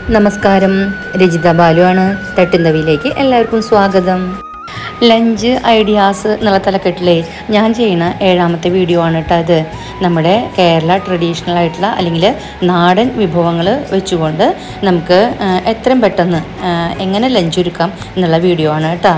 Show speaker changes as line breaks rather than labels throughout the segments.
നമസ്കാരം രജിത ബാലുവാണ് തട്ടിന്തവിയിലേക്ക് എല്ലാവർക്കും സ്വാഗതം ലഞ്ച് ഐഡിയാസ് എന്നുള്ള തലക്കെട്ടിലെ ഞാൻ ചെയ്യുന്ന ഏഴാമത്തെ വീഡിയോ ആണ് കേട്ടോ അത് നമ്മുടെ കേരള ട്രഡീഷണൽ ആയിട്ടുള്ള അല്ലെങ്കിൽ നാടൻ വിഭവങ്ങൾ വെച്ചുകൊണ്ട് നമുക്ക് ആ, എത്രയും പെട്ടെന്ന് ആ, എങ്ങനെ ലഞ്ച് ഒരുക്കാം എന്നുള്ള വീഡിയോ ആണ് കേട്ടോ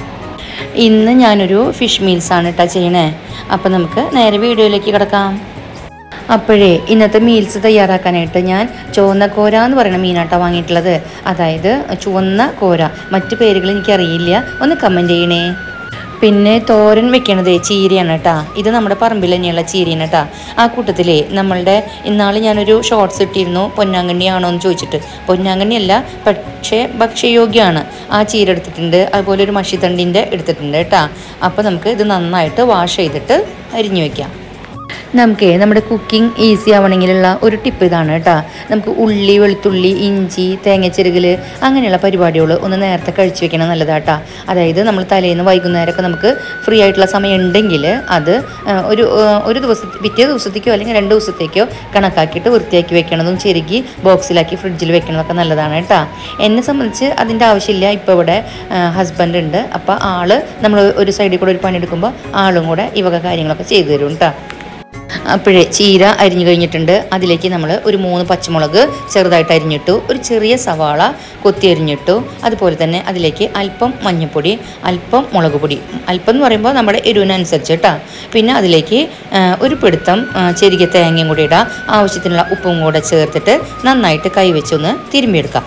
ഇന്ന് ഞാനൊരു ഫിഷ് മീൽസ് ആണ് കേട്ടോ ചെയ്യണേ അപ്പോൾ നമുക്ക് നേരെ വീഡിയോയിലേക്ക് കിടക്കാം അപ്പോഴേ ഇന്നത്തെ മീൽസ് തയ്യാറാക്കാനായിട്ട് ഞാൻ ചുവന്ന കോര എന്ന് പറയുന്ന മീനാട്ടോ വാങ്ങിയിട്ടുള്ളത് അതായത് ചുവന്ന കോര മറ്റു പേരുകൾ എനിക്കറിയില്ല ഒന്ന് കമൻറ്റ് ചെയ്യണേ പിന്നെ തോരൻ വെക്കണത് ചീരയാണ് കേട്ടാ ഇത് നമ്മുടെ പറമ്പിൽ തന്നെയുള്ള ചീരയാണ് കേട്ടാ ആ കൂട്ടത്തിലേ നമ്മളുടെ ഇന്നാൾ ഞാനൊരു ഷോർട്സ് ഇട്ടിരുന്നു പൊന്നാങ്കണ്ണിയാണോ എന്ന് ചോദിച്ചിട്ട് പൊന്നാങ്കണ്ണിയല്ല പക്ഷേ ഭക്ഷ്യയോഗ്യമാണ് ആ ചീര എടുത്തിട്ടുണ്ട് അതുപോലെ ഒരു മഷിത്തണ്ടിൻ്റെ എടുത്തിട്ടുണ്ട് കേട്ടാ അപ്പോൾ നമുക്ക് ഇത് നന്നായിട്ട് വാഷ് ചെയ്തിട്ട് അരിഞ്ഞു വെക്കാം നമുക്ക് നമ്മുടെ കുക്കിംഗ് ഈസി ആവണമെങ്കിലുള്ള ഒരു ടിപ്പ് ഇതാണ് കേട്ടോ നമുക്ക് ഉള്ളി വെളുത്തുള്ളി ഇഞ്ചി തേങ്ങച്ചിരുകൽ അങ്ങനെയുള്ള പരിപാടികൾ ഒന്ന് നേരത്തെ കഴിച്ചു വെക്കണം നല്ലതാട്ടാ അതായത് നമ്മൾ തലേന്ന് വൈകുന്നേരമൊക്കെ നമുക്ക് ഫ്രീ ആയിട്ടുള്ള സമയം ഉണ്ടെങ്കിൽ അത് ആ, ഒരു ആ, ഒരു ദിവസം പിറ്റേ ദിവസത്തേക്കോ അല്ലെങ്കിൽ രണ്ട് ദിവസത്തേക്കോ കണക്കാക്കിയിട്ട് വൃത്തിയാക്കി വെക്കണതും ചെരുകി ബോക്സിലാക്കി ഫ്രിഡ്ജിൽ വെക്കണതൊക്കെ നല്ലതാണ് കേട്ടോ എന്നെ സംബന്ധിച്ച് അതിൻ്റെ ആവശ്യമില്ല ഇപ്പോൾ ഇവിടെ ഹസ്ബൻഡ് ഉണ്ട് അപ്പോൾ ആള് നമ്മൾ ഒരു സൈഡിൽ കൂടെ ഒരു പണിയെടുക്കുമ്പോൾ ആളും കൂടെ ഈ വക കാര്യങ്ങളൊക്കെ ചെയ്തു തരും കേട്ടോ അപ്പോഴേ ചീര അരിഞ്ഞു കഴിഞ്ഞിട്ടുണ്ട് അതിലേക്ക് നമ്മൾ ഒരു മൂന്ന് പച്ചമുളക് ചെറുതായിട്ട് അരിഞ്ഞിട്ടു ഒരു ചെറിയ സവാള കൊത്തി അരിഞ്ഞിട്ടു അതുപോലെ തന്നെ അതിലേക്ക് അല്പം മഞ്ഞൾപ്പൊടി അല്പം മുളക് പൊടി അല്പം എന്ന് പറയുമ്പോൾ നമ്മുടെ എരിവിനനുസരിച്ച് കേട്ടോ പിന്നെ അതിലേക്ക് ആ, ഒരു പിടുത്തം ആ, ചെറിയ തേങ്ങയും കൂടി ഇടാം ആവശ്യത്തിനുള്ള ഉപ്പും കൂടെ ചേർത്തിട്ട് നന്നായിട്ട് കൈവച്ചൊന്ന് തിരുമ്മിയെടുക്കാം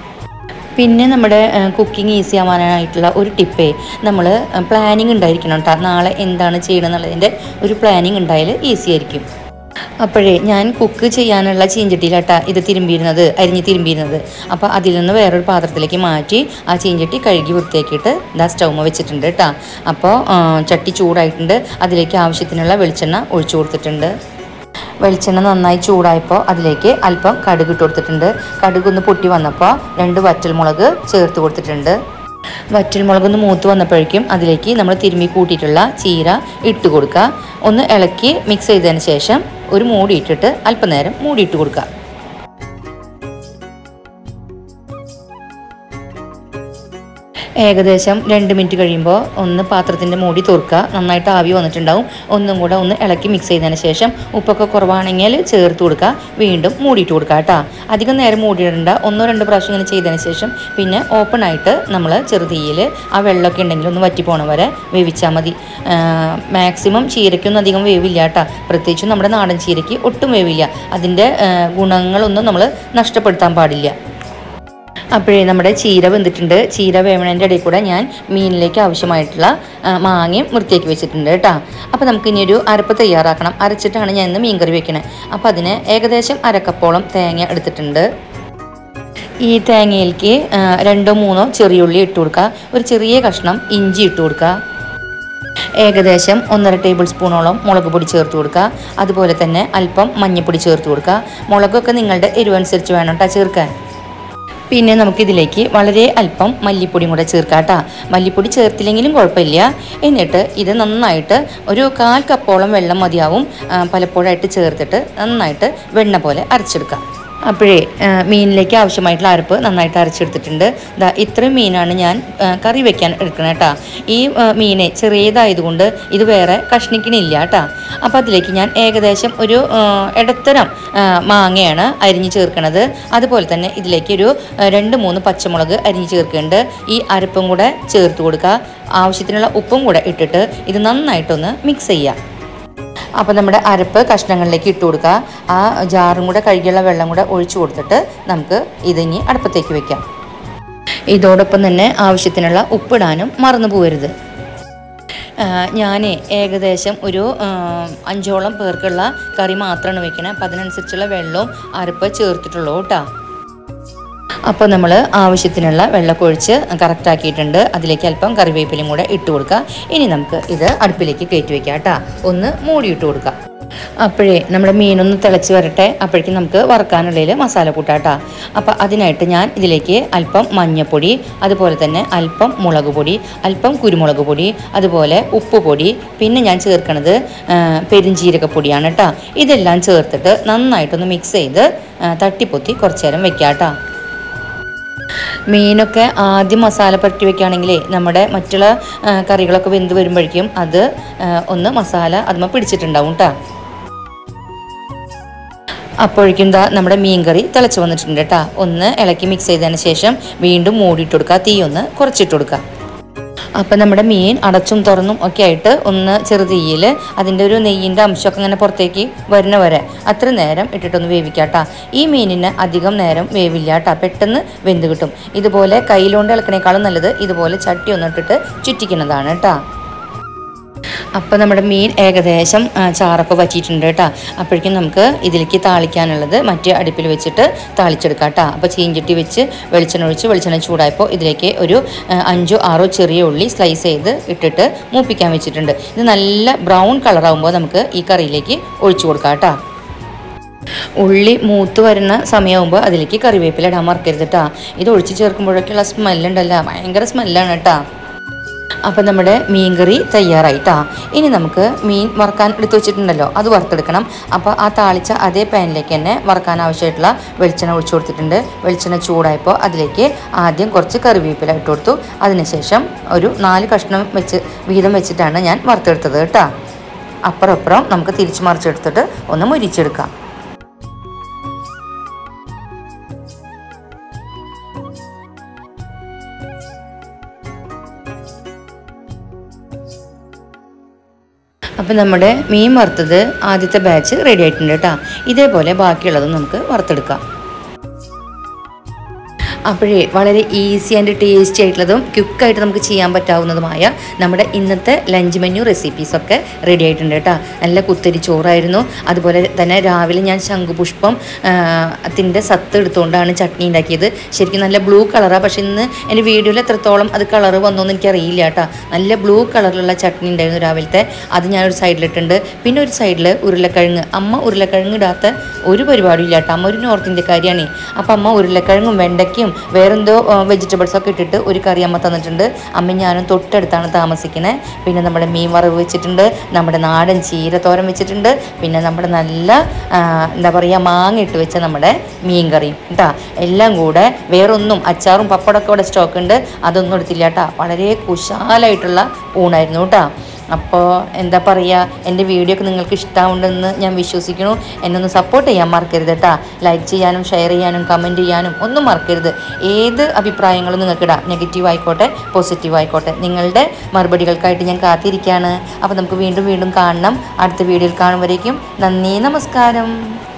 പിന്നെ നമ്മുടെ കുക്കിംഗ് ഈസി ആവാനായിട്ടുള്ള ഒരു ടിപ്പേ നമ്മൾ പ്ലാനിങ് ഉണ്ടായിരിക്കണം കേട്ടോ നാളെ എന്താണ് ചെയ്യണം എന്നുള്ളതിൻ്റെ ഒരു പ്ലാനിങ് ഉണ്ടായാൽ ഈസി ആയിരിക്കും അപ്പോഴേ ഞാൻ കുക്ക് ചെയ്യാനുള്ള ചീഞ്ചട്ടിയിലാട്ടാ ഇത് തിരുമ്പിയിരുന്നത് അരിഞ്ഞ് തിരുമ്പിയിരുന്നത് അപ്പോൾ അതിൽ നിന്ന് വേറൊരു പാത്രത്തിലേക്ക് മാറ്റി ആ ചീഞ്ചട്ടി കഴുകി വൃത്തിയാക്കിയിട്ട് ഇതാ സ്റ്റൗമ വെച്ചിട്ടുണ്ട് കേട്ടോ അപ്പോൾ ആ, ചട്ടി ചൂടായിട്ടുണ്ട് അതിലേക്ക് ആവശ്യത്തിനുള്ള വെളിച്ചെണ്ണ ഒഴിച്ചു കൊടുത്തിട്ടുണ്ട് വെളിച്ചെണ്ണ നന്നായി ചൂടായപ്പോൾ അതിലേക്ക് അല്പം കടുക് ഇട്ട് കൊടുത്തിട്ടുണ്ട് കടുക് ഒന്ന് പൊട്ടി വന്നപ്പോൾ രണ്ട് വറ്റൽമുളക് ചേർത്ത് കൊടുത്തിട്ടുണ്ട് വറ്റൽമുളക് ഒന്ന് മൂത്ത് വന്നപ്പോഴേക്കും അതിലേക്ക് നമ്മൾ തിരുമ്മി കൂട്ടിയിട്ടുള്ള ചീര ഇട്ട് കൊടുക്കുക ഒന്ന് ഇളക്കി മിക്സ് ചെയ്തതിന് ശേഷം ഒരു മൂടി ഇട്ടിട്ട് അല്പനേരം മൂടിയിട്ട് കൊടുക്കുക ഏകദേശം രണ്ട് മിനിറ്റ് കഴിയുമ്പോൾ ഒന്ന് പാത്രത്തിൻ്റെ മൂടി തുറക്കുക നന്നായിട്ട് ആവി വന്നിട്ടുണ്ടാവും ഒന്നും കൂടെ ഒന്ന് ഇളക്കി മിക്സ് ചെയ്തതിന് ശേഷം ഉപ്പൊക്കെ കുറവാണെങ്കിൽ ചേർത്ത് കൊടുക്കുക വീണ്ടും മൂടിയിട്ട് കൊടുക്കുക കേട്ടോ അധികം നേരം മൂടിയിടണ്ട ഒന്നോ രണ്ടോ പ്രാവശ്യം ഇങ്ങനെ ചെയ്തതിന് ശേഷം പിന്നെ ഓപ്പൺ ആയിട്ട് നമ്മൾ ചെറുതീയിൽ ആ വെള്ളമൊക്കെ ഉണ്ടെങ്കിൽ ഒന്ന് വറ്റി പോണ വരെ വേവിച്ചാൽ മതി മാക്സിമം ചീരയ്ക്കൊന്നും അധികം വേവില്ല കേട്ടോ പ്രത്യേകിച്ചും നമ്മുടെ നാടൻ ചീരയ്ക്ക് ഒട്ടും വേവില്ല അതിൻ്റെ ആ, ഗുണങ്ങളൊന്നും നമ്മൾ നഷ്ടപ്പെടുത്താൻ പാടില്ല അപ്പോഴേ നമ്മുടെ ചീര വെന്തിട്ടുണ്ട് ചീര വേവണേൻ്റെ ഇടയിൽ കൂടെ ഞാൻ മീനിലേക്ക് ആവശ്യമായിട്ടുള്ള ആ, മാങ്ങയും വൃത്തിയാക്കി വെച്ചിട്ടുണ്ട് കേട്ടോ അപ്പോൾ നമുക്ക് ഇനി ഒരു അരപ്പ് തയ്യാറാക്കണം അരച്ചിട്ടാണ് ഞാൻ ഇന്ന് മീൻകറി വെക്കണത് അപ്പോൾ അതിന് ഏകദേശം അരക്കപ്പോളം തേങ്ങ എടുത്തിട്ടുണ്ട് ഈ തേങ്ങയിലേക്ക് ആ, രണ്ടോ മൂന്നോ ചെറിയുള്ളി ഇട്ട് കൊടുക്കുക ഒരു ചെറിയ കഷ്ണം ഇഞ്ചി ഇട്ട് കൊടുക്കുക ഏകദേശം ഒന്നര ടേബിൾ സ്പൂണോളം മുളക് പൊടി ചേർത്ത് കൊടുക്കുക അതുപോലെ തന്നെ അല്പം മഞ്ഞൾപ്പൊടി ചേർത്ത് കൊടുക്കുക മുളകൊക്കെ നിങ്ങളുടെ എരിവനുസരിച്ച് വേണം കേട്ടോ ചേർക്കാൻ പിന്നെ നമുക്കിതിലേക്ക് വളരെ അല്പം മല്ലിപ്പൊടിയും കൂടെ ചേർക്കാം കേട്ടോ മല്ലിപ്പൊടി ചേർത്തില്ലെങ്കിലും കുഴപ്പമില്ല എന്നിട്ട് ഇത് നന്നായിട്ട് ഒരു കാൽ കപ്പോളം വെള്ളം മതിയാവും ആ, പലപ്പോഴായിട്ട് ചേർത്തിട്ട് നന്നായിട്ട് വെണ്ണ പോലെ അരച്ചെടുക്കാം അപ്പോഴേ ആ, മീനിലേക്ക് ആവശ്യമായിട്ടുള്ള അരപ്പ് നന്നായിട്ട് അരച്ചെടുത്തിട്ടുണ്ട് ദാ ഇത്രയും മീനാണ് ഞാൻ ആ, കറി വെക്കാൻ എടുക്കണം കേട്ടോ ഈ ആ, മീനെ ചെറിയതായതുകൊണ്ട് ഇത് വേറെ കഷ്ണിക്കണില്ല കേട്ടോ അപ്പോൾ അതിലേക്ക് ഞാൻ ഏകദേശം ഒരു ആ, ഇടത്തരം ആ, മാങ്ങയാണ് അരിഞ്ഞ് ചേർക്കണത് അതുപോലെ തന്നെ ഇതിലേക്ക് ഒരു ആ, രണ്ട് മൂന്ന് പച്ചമുളക് അരിഞ്ഞ് ചേർക്കുന്നുണ്ട് ഈ അരപ്പും കൂടെ ചേർത്ത് കൊടുക്കുക ആവശ്യത്തിനുള്ള ഉപ്പും കൂടെ ഇട്ടിട്ട് ഇത് നന്നായിട്ടൊന്ന് മിക്സ് ചെയ്യുക അപ്പോൾ നമ്മുടെ അരപ്പ് കഷ്ണങ്ങളിലേക്ക് ഇട്ട് കൊടുക്കുക ആ ജാറും കൂടെ കഴുകിയുള്ള വെള്ളം കൂടെ ഒഴിച്ചു കൊടുത്തിട്ട് നമുക്ക് ഇതിനി അടുപ്പത്തേക്ക് വെക്കാം ഇതോടൊപ്പം തന്നെ ആവശ്യത്തിനുള്ള ഉപ്പിടാനും മറന്നു പോകരുത് ഞാൻ ഏകദേശം ഒരു ആ, അഞ്ചോളം പേർക്കുള്ള കറി മാത്രമാണ് വെക്കണത് അപ്പം അതിനനുസരിച്ചുള്ള വെള്ളവും അരപ്പ് ചേർത്തിട്ടുള്ളൂ കേട്ടോ അപ്പോൾ നമ്മൾ ആവശ്യത്തിനുള്ള വെള്ളമൊക്കെ ഒഴിച്ച് കറക്റ്റ് ആക്കിയിട്ടുണ്ട് അതിലേക്ക് അല്പം കറിവേപ്പിലയും കൂടെ ഇട്ട് കൊടുക്കുക ഇനി നമുക്ക് ഇത് അടുപ്പിലേക്ക് കയറ്റി വെക്കാം കേട്ടോ ഒന്ന് മൂടിയിട്ട് കൊടുക്കുക അപ്പോഴേ നമ്മുടെ മീനൊന്ന് തിളച്ച് വരട്ടെ അപ്പോഴേക്കും നമുക്ക് വറുക്കാനുള്ളതിൽ മസാല കൂട്ടാട്ടോ അപ്പോൾ അതിനായിട്ട് ഞാൻ ഇതിലേക്ക് അല്പം മഞ്ഞൾപ്പൊടി അതുപോലെ തന്നെ അല്പം മുളക് പൊടി അല്പം കുരുമുളക് പൊടി അതുപോലെ ഉപ്പ് പൊടി പിന്നെ ഞാൻ ചേർക്കണത് ആ, പെരുംജീരകപ്പൊടിയാണ് കേട്ടോ ഇതെല്ലാം ചേർത്തിട്ട് നന്നായിട്ടൊന്ന് മിക്സ് ചെയ്ത് ആ, തട്ടിപ്പൊത്തി കുറച്ച് നേരം വെക്കാം കേട്ടോ മീനൊക്കെ ആദ്യം മസാല പുരട്ടി വെക്കുകയാണെങ്കിലേ നമ്മുടെ മറ്റുള്ള ആ, കറികളൊക്കെ വെന്ത് വരുമ്പോഴേക്കും അത് ആ, ഒന്ന് മസാല അതുമ്മ പിടിച്ചിട്ടുണ്ടാവും കേട്ടോ അപ്പോഴേക്കും ദാ നമ്മുടെ മീൻകറി തിളച്ച് വന്നിട്ടുണ്ട് കേട്ടോ ഒന്ന് ഇളക്കി മിക്സ് ചെയ്തതിന് ശേഷം വീണ്ടും മൂടിയിട്ട് കൊടുക്കുക തീ ഒന്ന് കുറച്ചിട്ട് കൊടുക്കുക അപ്പം നമ്മുടെ മീൻ അടച്ചും തുറന്നും ഒക്കെ ആയിട്ട് ഒന്ന് ചെറുതീയിൽ അതിൻ്റെ ഒരു നെയ്യിൻ്റെ അംശമൊക്കെ ഇങ്ങനെ പുറത്തേക്ക് വരുന്ന വരെ അത്ര നേരം ഇട്ടിട്ടൊന്ന് വേവിക്കാട്ടാ ഈ മീനിന് അധികം നേരം വേവില്ല കേട്ടാ പെട്ടെന്ന് വെന്ത് കിട്ടും ഇതുപോലെ കയ്യിലുകൊണ്ട് ഇളക്കണേക്കാളും നല്ലത് ഇതുപോലെ ചട്ടി ഒന്ന് ഇട്ടിട്ട് ചുറ്റിക്കുന്നതാണ് കേട്ടാ അപ്പോൾ നമ്മുടെ മീൻ ഏകദേശം ആ, ചാറൊക്കെ വറ്റിയിട്ടുണ്ട് കേട്ടോ അപ്പോഴേക്കും നമുക്ക് ഇതിലേക്ക് താളിക്കാനുള്ളത് മറ്റേ അടുപ്പിൽ വെച്ചിട്ട് താളിച്ചെടുക്കാം കേട്ടോ അപ്പോൾ ചീഞ്ചട്ടി വെച്ച് വെളിച്ചെണ്ണ ഒഴിച്ച് വെളിച്ചെണ്ണ ചൂടായപ്പോൾ ഇതിലേക്ക് ഒരു ആ, അഞ്ചോ ആറോ ചെറിയ ഉള്ളി സ്ലൈസ് ചെയ്ത് ഇട്ടിട്ട് മൂപ്പിക്കാൻ വെച്ചിട്ടുണ്ട് ഇത് നല്ല ബ്രൗൺ കളറാകുമ്പോൾ നമുക്ക് ഈ കറിയിലേക്ക് ഒഴിച്ചു കൊടുക്കാം കേട്ടോ ഉള്ളി മൂത്ത് വരുന്ന സമയമാകുമ്പോൾ അതിലേക്ക് കറിവേപ്പില ഇടാൻ മറക്കരുത് കേട്ടോ ഇത് ഒഴിച്ച് ചേർക്കുമ്പോഴൊക്കെയുള്ള സ്മെല്ലുണ്ടല്ലോ ഭയങ്കര സ്മെല്ലാണ് കേട്ടോ അപ്പം നമ്മുടെ മീൻ കറി തയ്യാറായിട്ടാ ഇനി നമുക്ക് മീൻ വറുക്കാൻ എടുത്തു വെച്ചിട്ടുണ്ടല്ലോ അത് വറുത്തെടുക്കണം അപ്പോൾ ആ താളിച്ച അതേ പാനിലേക്ക് തന്നെ വറുക്കാൻ ആവശ്യമായിട്ടുള്ള വെളിച്ചെണ്ണ ഒഴിച്ചു കൊടുത്തിട്ടുണ്ട് വെളിച്ചെണ്ണ ചൂടായപ്പോൾ അതിലേക്ക് ആദ്യം കുറച്ച് കറിവേപ്പില ഇട്ട് കൊടുത്തു അതിനുശേഷം ഒരു നാല് കഷ്ണം വെച്ച് വീതം വെച്ചിട്ടാണ് ഞാൻ വറുത്തെടുത്തത് കേട്ടോ അപ്പുറം അപ്പുറം നമുക്ക് തിരിച്ചു മറിച്ചെടുത്തിട്ട് ഒന്ന് മുരിച്ചെടുക്കാം അപ്പം നമ്മുടെ മീൻ വറുത്തത് ആദ്യത്തെ ബാച്ച് റെഡി ആയിട്ടുണ്ട് കേട്ടോ ഇതേപോലെ ബാക്കിയുള്ളതും നമുക്ക് വറുത്തെടുക്കാം അപ്പോഴേ വളരെ ഈസി ആൻഡ് ടേസ്റ്റി ആയിട്ടുള്ളതും ക്വിക്കായിട്ട് നമുക്ക് ചെയ്യാൻ പറ്റാവുന്നതുമായ നമ്മുടെ ഇന്നത്തെ ലഞ്ച് മെനു റെസിപ്പീസൊക്കെ റെഡി ആയിട്ടുണ്ട് കേട്ടോ നല്ല കുത്തരി ചോറായിരുന്നു അതുപോലെ തന്നെ രാവിലെ ഞാൻ ശംഖുപുഷ്പം അതിൻ്റെ സത്ത് എടുത്തുകൊണ്ടാണ് ചട്നി ഉണ്ടാക്കിയത് ശരിക്കും നല്ല ബ്ലൂ കളറാണ് പക്ഷെ ഇന്ന് എൻ്റെ വീഡിയോയിൽ എത്രത്തോളം അത് കളറ് വന്നോന്ന് എനിക്കറിയില്ല കേട്ടോ നല്ല ബ്ലൂ കളറിലുള്ള ചട്നി ഉണ്ടായിരുന്നു രാവിലത്തെ അത് ഞാനൊരു സൈഡിലിട്ടുണ്ട് പിന്നെ ഒരു സൈഡിൽ ഉരുളക്കിഴങ്ങ് അമ്മ ഉരുളക്കിഴങ്ങ് ഇടാത്ത ഒരു പരിപാടിയും ഇല്ല കേട്ടോ അമ്മ ഒരു നോർത്ത് ഇന്ത്യക്കാരിയാണ് അപ്പം അമ്മ ഉരുളക്കിഴങ്ങും വെണ്ടയ്ക്കും വേറെന്തോ വെജിറ്റബിൾസ് ഒക്കെ ഇട്ടിട്ട് ഒരു കറി അമ്മ തന്നിട്ടുണ്ട് അമ്മ ഞാനും തൊട്ടടുത്താണ് താമസിക്കുന്നത് പിന്നെ നമ്മുടെ മീൻ വറവ് വെച്ചിട്ടുണ്ട് നമ്മുടെ നാടൻ ചീരത്തോരൻ വെച്ചിട്ടുണ്ട് പിന്നെ നമ്മുടെ നല്ല ആ, എന്താ പറയുക മാങ്ങ ഇട്ട് വെച്ച നമ്മുടെ മീൻ കറിയും കേട്ടാ എല്ലാം കൂടെ വേറൊന്നും അച്ചാറും പപ്പടമൊക്കെ ഇവിടെ സ്റ്റോക്ക് ഉണ്ട് അതൊന്നും എടുത്തില്ല കേട്ടാ വളരെ കുശാലായിട്ടുള്ള ഊണായിരുന്നു കേട്ടാ അപ്പോൾ എന്താ പറയുക എൻ്റെ വീഡിയോ ഒക്കെ നിങ്ങൾക്ക് ഇഷ്ടമാവുണ്ടെന്ന് ഞാൻ വിശ്വസിക്കുന്നു എന്നെ ഒന്ന് സപ്പോർട്ട് ചെയ്യാൻ മറക്കരുത് കേട്ടോ ലൈക്ക് ചെയ്യാനും ഷെയർ ചെയ്യാനും കമൻറ്റ് ചെയ്യാനും ഒന്നും മറക്കരുത് ഏത് അഭിപ്രായങ്ങളും നിങ്ങൾക്ക് ഇടാം നെഗറ്റീവ് ആയിക്കോട്ടെ പോസിറ്റീവ് ആയിക്കോട്ടെ നിങ്ങളുടെ മറുപടികൾക്കായിട്ട് ഞാൻ കാത്തിരിക്കുകയാണ് അപ്പോൾ നമുക്ക് വീണ്ടും വീണ്ടും കാണണം അടുത്ത വീഡിയോയിൽ കാണുമ്പോഴേക്കും നന്ദി നമസ്കാരം